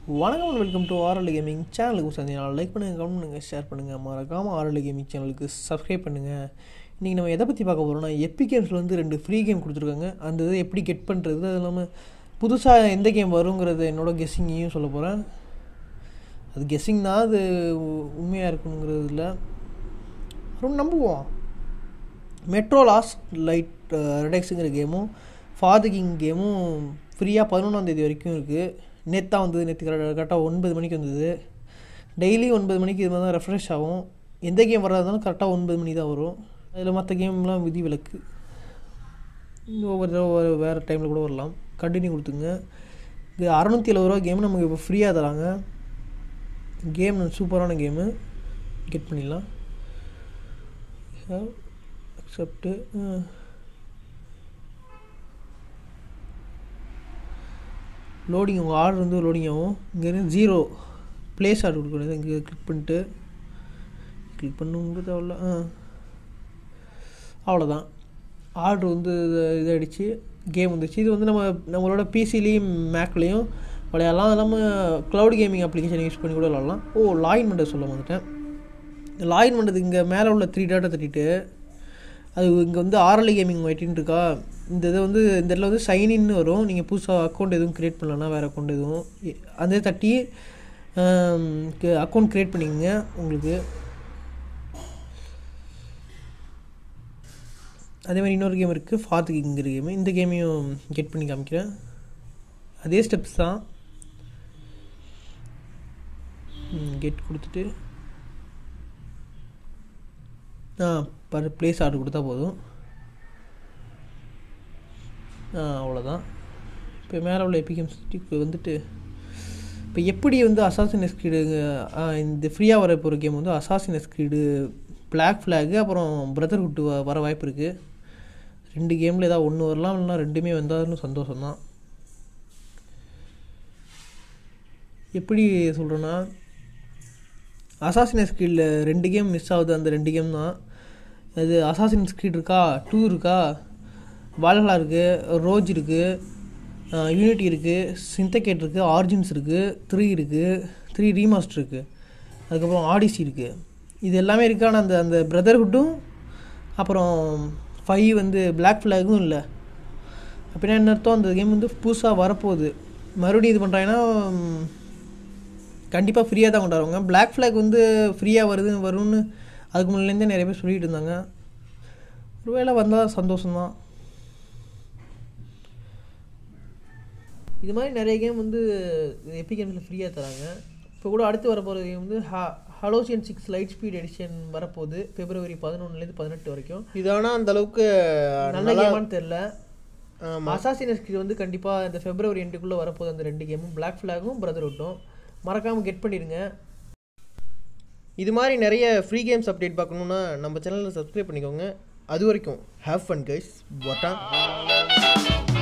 வணக்கம் and welcome to RL gaming சேனலுக்கு Sandhya like பண்ணுங்கள் கமெண்ட் பண்ணுங்கள் ஷேர் பண்ணுங்கள் மறக்காமல் ஆர்எல் கேமிங் சேனலுக்கு சப்ஸ்கிரைப் பண்ணுங்கள் இன்றைக்கி நம்ம எதை பற்றி பார்க்க போகிறோம்னா எப்பி கேம்ஸில் வந்து ரெண்டு ஃப்ரீ கேம் கொடுத்துருக்காங்க அந்த இதை எப்படி கெட் பண்ணுறது அது இல்லாமல் புதுசாக எந்த கேம் வருங்கிறது என்னோட கெஸ்ஸிங்கையும் சொல்ல போகிறேன் அது கெஸ்ஸிங் தான் அது உண்மையாக இருக்கணுங்கிறது இல்லை ரொம்ப நம்புவோம் மெட்ரோ லாஸ்ட் லைட் ரெடெக்ஸுங்கிற கேமும் ஃபாதர் கிங் கேமும் ஃப்ரீயாக பதினொன்றாந்தேதி வரைக்கும் இருக்குது நேற்று தான் வந்தது நேற்று கரெக்டாக ஒன்பது மணிக்கு வந்தது டெய்லி ஒன்பது மணிக்கு இது மாதிரி தான் ரெஃப்ரெஷ் ஆகும் எந்த கேம் வர்றதா இருந்தாலும் கரெக்டாக ஒன்பது மணி தான் வரும் அதில் மற்ற கேம்லாம் விதி விலக்கு ஒவ்வொரு தடவை வேறு டைமில் கூட வரலாம் கண்டினியூ கொடுத்துங்க இது அறநூற்றி எழுபது ரூபா கேம் நமக்கு இப்போ ஃப்ரீயாக தராங்க கேம் சூப்பரான கேமு கெட் பண்ணிடலாம் அக்செப்ட்டு லோடிங் உங்கள் ஆர்டர் வந்து லோடிங் ஆகும் இங்கேருந்து ஜீரோ ப்ளேஸ் ஆர்டர் கொடுக்கணும் இங்கே கிளிக் பண்ணிட்டு கிளிக் பண்ணுங்க தேவையில்ல ஆ அவ்வளோதான் ஆர்டர் வந்து இதாகிடுச்சு கேம் வந்துச்சு இது வந்து நம்ம நம்மளோட பிசிலையும் மேக்லேயும் விளையாடலாம் அது இல்லாமல் க்ளவுட் கேமிங் அப்ளிகேஷன் யூஸ் பண்ணி கூட விளாட்லாம் ஓ லாயின் பண்ணுறது சொல்ல வந்துட்டேன் லாயின் பண்ணுறது இங்கே மேலே உள்ள த்ரீ டேட்டா தட்டிட்டு அது இங்கே வந்து ஆர்எல்ஐ கேமிங் ஒயிட்டின்னு இருக்கா இந்த இதை வந்து இந்த இடத்துல வந்து சைன்இன்னு வரும் நீங்கள் புதுசாக அக்கௌண்ட் எதுவும் க்ரியேட் பண்ணலன்னா வேறு அக்கௌண்ட் எதுவும் அந்த தட்டி அக்கௌண்ட் க்ரியேட் பண்ணிக்கோங்க உங்களுக்கு அதே மாதிரி இன்னொரு கேம் இருக்குது ஃபார்த்து கிங்கிற கேமு இந்த கேமையும் கெட் பண்ணி காமிக்கிறேன் அதே ஸ்டெப்ஸ் தான் கெட் கொடுத்துட்டு ஆ பர் ப்ளேஸ் ஆர்டர் கொடுத்தா போதும் ஆ அவ்வளோதான் இப்போ மேலே உள்ள எபிகேம் சிட்டிக்கு வந்துட்டு இப்போ எப்படி வந்து அசாசின் எஸ்கிரீடு இந்த ஃப்ரீயாக வர போகிற கேம் வந்து அசாசின் எஸ்கிரீடு பிளாக் ஃப்ளாகு அப்புறம் பிரதர்ஹுட்டு வர வாய்ப்பு இருக்குது ரெண்டு கேமில் ஏதாவது ஒன்று வரலாம் இல்லைனா ரெண்டுமே வந்தாலும் சந்தோஷம்தான் எப்படி சொல்கிறேன்னா அசாசின் ஸ்கிரீடில் ரெண்டு கேம் மிஸ் ஆகுது அந்த ரெண்டு கேம் தான் அது அசாசின் ஸ்கிரீட் இருக்கா டூ இருக்கா வால்ஹலா இருக்குது ரோஜ் இருக்குது யூனிட்டி இருக்குது சிந்தகேட் இருக்குது ஆர்ஜின்ஸ் இருக்குது த்ரீ இருக்குது த்ரீ ரீமாஸ்டர் இருக்குது அதுக்கப்புறம் ஆடிசி இருக்குது இது எல்லாமே இருக்குது ஆனால் அந்த அந்த பிரதர்ஹுட்டும் அப்புறம் ஃபைவ் வந்து பிளாக் ஃப்ளாகும் இல்லை அப்படின்னா என்ன அர்த்தம் அந்த கேம் வந்து புதுசாக வரப்போகுது மறுபடியும் இது பண்ணுறாங்கன்னா கண்டிப்பாக ஃப்ரீயாக தான் கொண்டாடுவாங்க பிளாக் ஃப்ளாக் வந்து ஃப்ரீயாக வருது வரும்னு அதுக்கு முன்னிலேருந்தே நிறைய பேர் சொல்லிகிட்டு இருந்தாங்க ஒருவேளை வந்தால் சந்தோஷம்தான் இது மாதிரி நிறைய கேம் வந்து எப்பி கேம்ஸில் ஃப்ரீயாக தராங்க இப்போ கூட அடுத்து வர போகிற கேம் வந்து ஹா ஹலோசியன் சிக்ஸ் லைட் ஸ்பீட் எடிஷன் வரப்போகுது பிப்ரவரி பதினொன்றுலேருந்து பதினெட்டு வரைக்கும் இது ஆனால் அந்த அளவுக்கு நல்ல கேமான்னு தெரில அசாசின் ஸ்கிரீட் வந்து கண்டிப்பாக இந்த பிப்ரவரி எண்டுக்குள்ளே வரப்போகுது அந்த ரெண்டு கேமும் பிளாக் ஃப்ளாகும் பிரதர்ஹுட்டும் மறக்காமல் கெட் பண்ணிடுங்க இது மாதிரி நிறைய ஃப்ரீ கேம்ஸ் அப்டேட் பார்க்கணுன்னா நம்ம சேனலில் சப்ஸ்கிரைப் பண்ணிக்கோங்க அது வரைக்கும் ஹேவ் ஃபன் கைஸ் வாட்டா